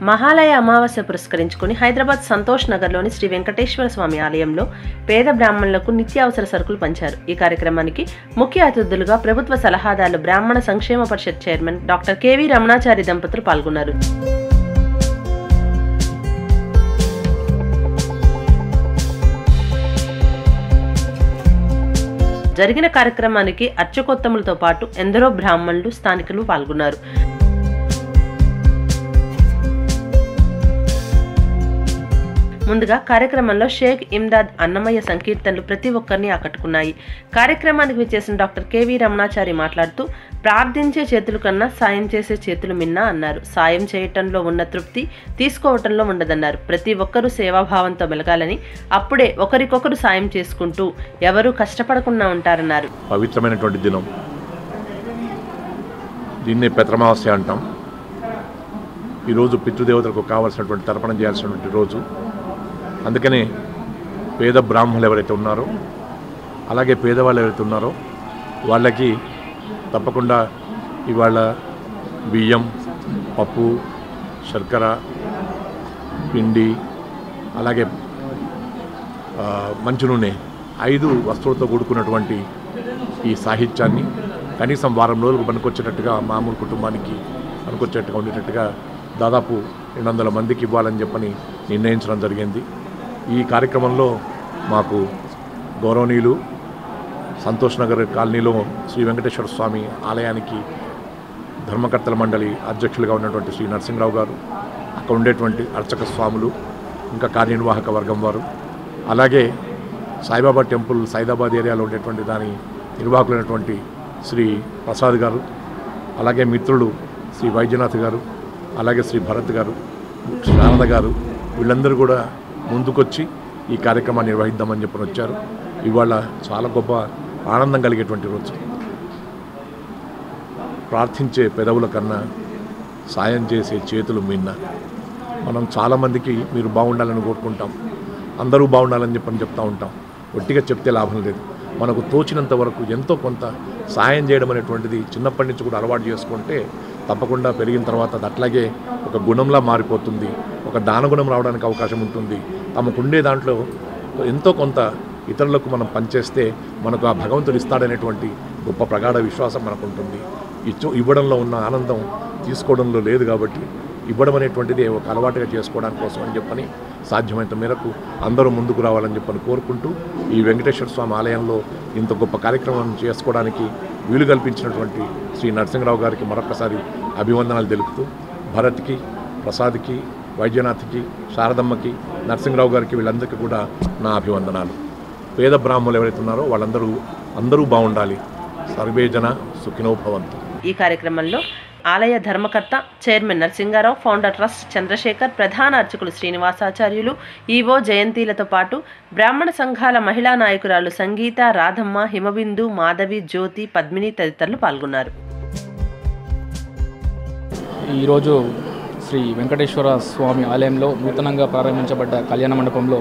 మహాలయ అమావాస్య పురస్కరించుకుని హైదరాబాద్ సంతోష్ నగర్లోని శ్రీ వెంకటేశ్వర స్వామి ఆలయంలో పేద బ్రాహ్మణులకు నిత్యావసర సరుకులు పంచారు ఈ కార్యక్రమానికి ముఖ్య అతిథులుగా ప్రభుత్వ సలహాదారులు బ్రాహ్మణ సంక్షేమ పరిషత్ చైర్మన్ డాక్టర్ కెవి రమణాచారి దంపతులు పాల్గొన్నారు జరిగిన కార్యక్రమానికి అర్చకోత్తములతో పాటు ఎందరో బ్రాహ్మణులు స్థానికులు పాల్గొన్నారు ముందుగా కార్యక్రమంలో షేక్ ఇమ్దాద్ అన్నమయ్య సంకీర్తనలు ప్రతి ఒక్కరిని ఆకట్టుకున్నాయి కార్యక్రమానికి విచ్చేసిన డాక్టర్ కెవి రమణాచారి మాట్లాడుతూ ప్రార్థించే చేతుల కన్నా సాయం చేసే చేతులు మిన్నా అన్నారు సాయం చేయటంలో ఉన్న తృప్తి తీసుకోవటంలో ఉండదన్నారు ప్రతి ఒక్కరూ సేవాభావంతో మెలగాలని అప్పుడే ఒకరికొకరు సాయం చేసుకుంటూ ఎవరూ కష్టపడకుండా ఉంటారన్నారు పవిత్రమైనటువంటి దినం దీన్నే పెత్రమావాస్య అంటాం ఈరోజు పితృదేవతలకు కావాల్సినటువంటి తర్పణం చేయాల్సినటువంటి రోజు అందుకనే పేద బ్రాహ్మణులు ఎవరైతే ఉన్నారో అలాగే పేదవాళ్ళు ఎవరైతే ఉన్నారో వాళ్ళకి తప్పకుండా ఇవాళ బియ్యం పప్పు శర్కర పిండి అలాగే ఆ, మంచు నూనె ఐదు వస్తువులతో కూడుకున్నటువంటి ఈ సాహిత్యాన్ని కనీసం వారం రోజులకు పనికొచ్చేటట్టుగా మామూలు కుటుంబానికి పనికొచ్చేట్టుగా ఉండేటట్టుగా దాదాపు రెండు వందల మందికి ఇవ్వాలని చెప్పని నిర్ణయించడం జరిగింది ఈ కార్యక్రమంలో మాకు గౌరవనీయులు సంతోష్ నగర్ కాలనీలో శ్రీ వెంకటేశ్వర స్వామి ఆలయానికి ధర్మకర్తల మండలి అధ్యక్షులుగా ఉన్నటువంటి శ్రీ నరసింహరావు గారు అక్కడ ఉండేటువంటి అర్చక స్వాములు ఇంకా కార్యనిర్వాహక వర్గం వారు అలాగే సాయిబాబా టెంపుల్ సైదాబాద్ ఏరియాలో ఉండేటువంటి దాని నిర్వాహకులైనటువంటి శ్రీ ప్రసాద్ గారు అలాగే మిత్రులు శ్రీ వైద్యనాథ్ గారు అలాగే శ్రీ భరత్ గారు శారద గారు వీళ్ళందరూ కూడా ముందుకొచ్చి ఈ కార్యక్రమాన్ని నిర్వహిద్దామని చెప్పని వచ్చారు ఇవాళ చాలా గొప్ప ఆనందం కలిగేటువంటి రోజు ప్రార్థించే పెదవుల కన్నా సాయం చేసే చేతులు మిన్న మనం చాలామందికి మీరు బాగుండాలని కోరుకుంటాం అందరూ బాగుండాలని చెప్పని చెప్తా ఉంటాం ఒట్టిగా చెప్తే లాభం లేదు మనకు తోచినంత వరకు ఎంతో కొంత సాయం చేయడం అనేటువంటిది చిన్నప్పటి నుంచి కూడా అలవాటు చేసుకుంటే తప్పకుండా పెరిగిన తర్వాత అది అట్లాగే ఒక గుణంలా మారిపోతుంది ఒక దానగుణం రావడానికి అవకాశం ఉంటుంది తమకుండే దాంట్లో ఎంతో కొంత ఇతరులకు మనం పనిచేస్తే మనకు ఆ భగవంతుడు ఇస్తాడనేటువంటి గొప్ప ప్రగాఢ విశ్వాసం మనకు ఉంటుంది ఇచ్చు ఇవ్వడంలో ఉన్న ఆనందం తీసుకోవడంలో లేదు కాబట్టి ఇవ్వడం అనేటువంటిది ఒక అలవాటుగా చేసుకోవడానికి కోసం అని చెప్పని సాధ్యమైనంత మేరకు అందరూ ముందుకు రావాలని చెప్పని కోరుకుంటూ ఈ వెంకటేశ్వర స్వామి ఆలయంలో ఇంత గొప్ప కార్యక్రమం చేసుకోవడానికి వీలు కల్పించినటువంటి శ్రీ నరసింహరావు గారికి మరొకసారి అభివందనాలు తెలుపుతూ భరత్కి ప్రసాద్కి వైద్యనాథ్కి శారదమ్మకి నరసింహరావు గారికి వీళ్ళందరికీ కూడా నా అభివందనాలు పేద బ్రాహ్మణులు ఎవరైతే ఉన్నారో వాళ్ళందరూ అందరూ బాగుండాలి సర్వే జన సుఖినో భవంతు ఈ కార్యక్రమంలో ఆలయ ధర్మకర్త chairman Narasingarao founder trust Chandrashekar ప్రధాన అర్చకులు శ్రీనివాసాచార్యులు ఈవో జయంతిలతో పాటు బ్రాహ్మణ సంఘాల మహిళా నాయకురాలు సంగీత రాధమ్మ హిమబిందు మాధవి జ్యోతి పద్మిని తదితరులు పాల్గొన్నారు ఈరోజు శ్రీ వెంకటేశ్వర స్వామి ఆలయంలో నూతనంగా ప్రారంభించబడ్డ కళ్యాణ మండపంలో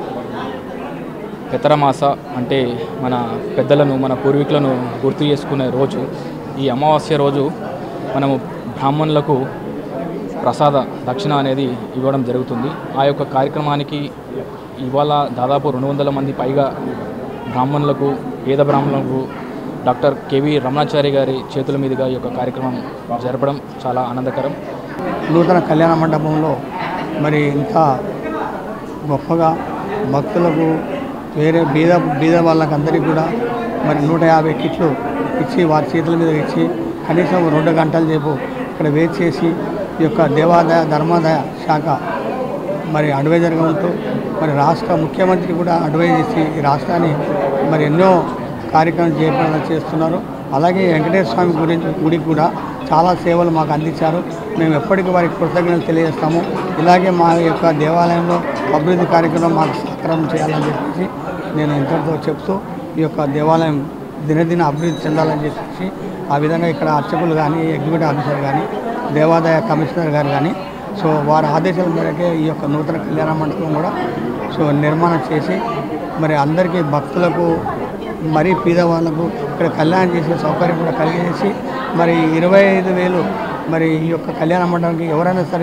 పెతరమాస అంటే మన పెద్దలను మన పూర్వీకులను గుర్తు చేసుకునే రోజు ఈ అమావాస్య రోజు మనము బ్రాహ్మణులకు ప్రసాద దక్షిణ అనేది ఇవ్వడం జరుగుతుంది ఆ యొక్క కార్యక్రమానికి ఇవాళ దాదాపు రెండు వందల మంది పైగా బ్రాహ్మణులకు పేద బ్రాహ్మణులకు డాక్టర్ కెవి రమణాచారి గారి చేతుల మీదుగా ఈ యొక్క కార్యక్రమం జరపడం చాలా ఆనందకరం నూతన కళ్యాణ మండపంలో మరి ఇంకా గొప్పగా భక్తులకు వేరే బీద బీద వాళ్ళకందరికీ కూడా మరి నూట యాభై కిట్లు ఇచ్చి వారి చేతుల మీద ఇచ్చి కనీసం రెండు గంటల సేపు ఇక్కడ వెయిట్ చేసి ఈ యొక్క దేవాదాయ ధర్మాదాయ శాఖ మరి అడ్వైజర్గా ఉంటూ మరి రాష్ట్ర ముఖ్యమంత్రి కూడా అడ్వైజ్ చేసి ఈ రాష్ట్రాన్ని మరి ఎన్నో కార్యక్రమాలు చేపట్ట చేస్తున్నారు అలాగే వెంకటేశ్వర స్వామి గురించి గుడికి కూడా చాలా సేవలు మాకు అందించారు మేము ఎప్పటికీ వారికి కృతజ్ఞతలు తెలియజేస్తాము ఇలాగే మా యొక్క దేవాలయంలో అభివృద్ధి కార్యక్రమం మాకు సహకారం చేయాలని చెప్పేసి నేను ఇంతటితో చెప్తూ ఈ యొక్క దేవాలయం దినదిన అభివృద్ధి చెందాలని చెప్పేసి ఆ విధంగా ఇక్కడ అర్చకులు కానీ ఎగ్జిక్యూటివ్ ఆఫీసర్ కానీ దేవాదాయ కమిషనర్ గారు కానీ సో వారి ఆదేశాల మేరకే ఈ యొక్క నూతన కళ్యాణ మండపం కూడా సో నిర్మాణం చేసి మరి అందరికీ భక్తులకు మరీ పేదవాళ్ళకు ఇక్కడ కళ్యాణం చేసే సౌకర్యం కూడా కలిగజేసి మరి ఇరవై ఐదు వేలు మరి ఈ యొక్క కళ్యాణ మండపానికి ఎవరైనా సరే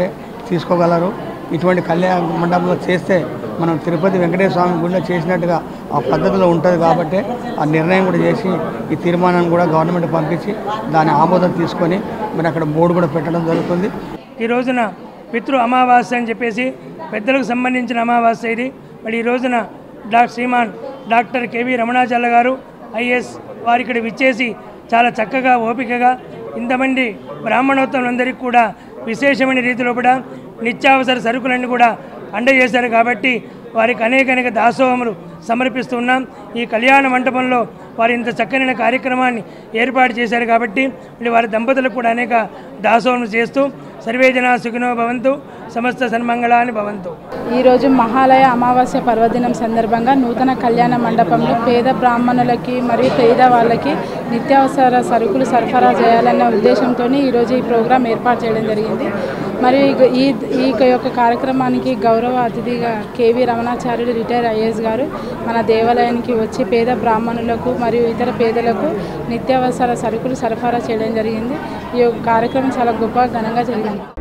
తీసుకోగలరు ఇటువంటి కళ్యాణ మండపంలో చేస్తే మనం తిరుపతి వెంకటేశ్వర స్వామి గుడిలో చేసినట్టుగా ఆ పద్ధతిలో ఉంటుంది కాబట్టి ఆ నిర్ణయం కూడా చేసి ఈ తీర్మానాన్ని కూడా గవర్నమెంట్ పంపించి దాని ఆమోదం తీసుకొని మరి అక్కడ బోర్డు కూడా పెట్టడం జరుగుతుంది ఈ రోజున పితృ అమావాస్య అని చెప్పేసి పెద్దలకు సంబంధించిన అమావాస్య ఇది మరి ఈ రోజున doctor Shriman doctor K V Ramanachalla గారు ఐఎస్ వారి ఇక్కడ విచ్చేసి చాలా చక్కగా ఓపికగా ఇంతమంది బ్రాహ్మణోత్తములందరికీ కూడా విశేషమైన రీతిలో కూడా నిత్యావసర సరుకులన్నీ కూడా అందజేశారు కాబట్టి వారికి అనేక అనేక దాసోహములు సమర్పిస్తున్నాం ఈ కళ్యాణ మంటపంలో వారు ఇంత చక్కనైన కార్యక్రమాన్ని ఏర్పాటు చేశారు కాబట్టి మరి వారి దంపతులకు కూడా అనేక దాసోహములు చేస్తూ సర్వే జనా సుఖినో భవంతు సమస్త సన్మంగళాన్ని భవంతు ఈరోజు మహాలయ అమావాస్య పర్వదినం సందర్భంగా నూతన కళ్యాణ మండపంలో పేద బ్రాహ్మణులకి మరియు పేద వాళ్ళకి నిత్యావసర సరుకులు సరఫరా చేయాలన్న ఉద్దేశంతో ఈరోజు ఈ ప్రోగ్రాం ఏర్పాటు చేయడం జరిగింది మరియు ఈ- ఈ ఈ యొక్క కార్యక్రమానికి గౌరవ అతిథిగా కేవీ రమణాచార్యులు రిటైర్ ఐఏఎస్ గారు మన దేవాలయానికి వచ్చి పేద బ్రాహ్మణులకు మరియు ఇతర పేదలకు నిత్యావసర సరుకులు సరఫరా చేయడం జరిగింది ఈ యొక్క కార్యక్రమం చాలా గొప్ప ఘనంగా జరిగింది